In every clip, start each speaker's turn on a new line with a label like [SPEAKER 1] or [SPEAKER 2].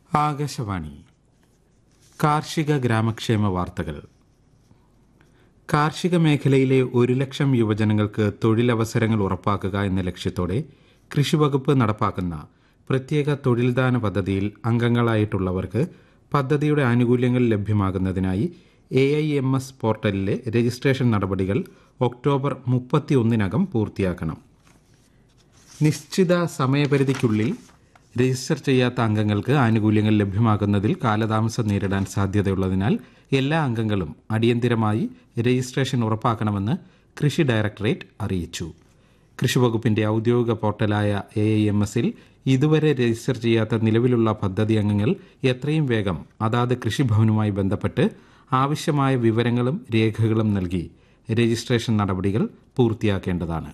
[SPEAKER 1] ആകാശവാണി കാർഷിക ഗ്രാമക്ഷേമ വാർത്തകൾ കാർഷിക മേഖലയിലെ ഒരു ലക്ഷം യുവജനങ്ങൾക്ക് തൊഴിലവസരങ്ങൾ ഉറപ്പാക്കുക എന്ന ലക്ഷ്യത്തോടെ കൃഷിവകുപ്പ് നടപ്പാക്കുന്ന പ്രത്യേക തൊഴിൽദാന പദ്ധതിയിൽ അംഗങ്ങളായിട്ടുള്ളവർക്ക് പദ്ധതിയുടെ ആനുകൂല്യങ്ങൾ ലഭ്യമാകുന്നതിനായി എ ഐ എം എസ് പോർട്ടലിലെ രജിസ്ട്രേഷൻ നടപടികൾ ഒക്ടോബർ മുപ്പത്തിയൊന്നിനകം പൂർത്തിയാക്കണം നിശ്ചിത സമയപരിധിക്കുള്ളിൽ രജിസ്റ്റർ ചെയ്യാത്ത അംഗങ്ങൾക്ക് ആനുകൂല്യങ്ങൾ ലഭ്യമാകുന്നതിൽ കാലതാമസം നേരിടാൻ സാധ്യതയുള്ളതിനാൽ എല്ലാ അംഗങ്ങളും അടിയന്തിരമായി രജിസ്ട്രേഷൻ ഉറപ്പാക്കണമെന്ന് കൃഷി ഡയറക്ടറേറ്റ് അറിയിച്ചു കൃഷിവകുപ്പിന്റെ ഔദ്യോഗിക പോർട്ടലായ എ ഐ എം എസിൽ ഇതുവരെ രജിസ്റ്റർ ചെയ്യാത്ത നിലവിലുള്ള പദ്ധതി അംഗങ്ങൾ എത്രയും വേഗം അതാത് കൃഷിഭവനുമായി ബന്ധപ്പെട്ട് ആവശ്യമായ വിവരങ്ങളും രേഖകളും നൽകി രജിസ്ട്രേഷൻ നടപടികൾ പൂർത്തിയാക്കേണ്ടതാണ്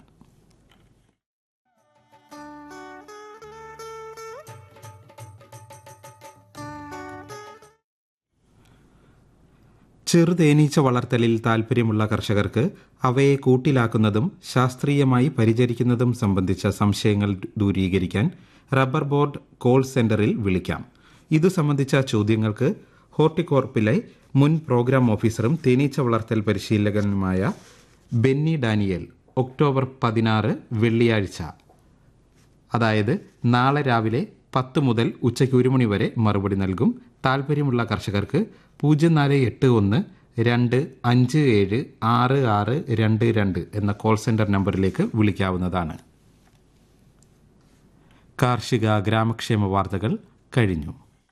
[SPEAKER 1] ചെറുതേനീച്ച വളർത്തലിൽ താൽപ്പര്യമുള്ള കർഷകർക്ക് അവയെ കൂട്ടിലാക്കുന്നതും ശാസ്ത്രീയമായി പരിചരിക്കുന്നതും സംബന്ധിച്ച സംശയങ്ങൾ ദൂരീകരിക്കാൻ റബ്ബർ ബോർഡ് കോൾ സെന്ററിൽ വിളിക്കാം ഇതു സംബന്ധിച്ച ചോദ്യങ്ങൾക്ക് ഹോർട്ടികോർപ്പിലെ മുൻ പ്രോഗ്രാം ഓഫീസറും തേനീച്ച വളർത്തൽ പരിശീലകനുമായ ബെന്നി ഡാനിയൽ ഒക്ടോബർ പതിനാറ് വെള്ളിയാഴ്ച അതായത് നാളെ രാവിലെ പത്ത് മുതൽ ഉച്ചയ്ക്ക് ഒരു മണി വരെ മറുപടി നൽകും താല്പര്യമുള്ള കർഷകർക്ക് പൂജ്യം നാല് എട്ട് ഒന്ന് രണ്ട് അഞ്ച് ഏഴ് ആറ് ആറ് രണ്ട് രണ്ട് എന്ന കോൾ സെന്റർ നമ്പറിലേക്ക് വിളിക്കാവുന്നതാണ് കാർഷിക ഗ്രാമക്ഷേമ വാർത്തകൾ കഴിഞ്ഞു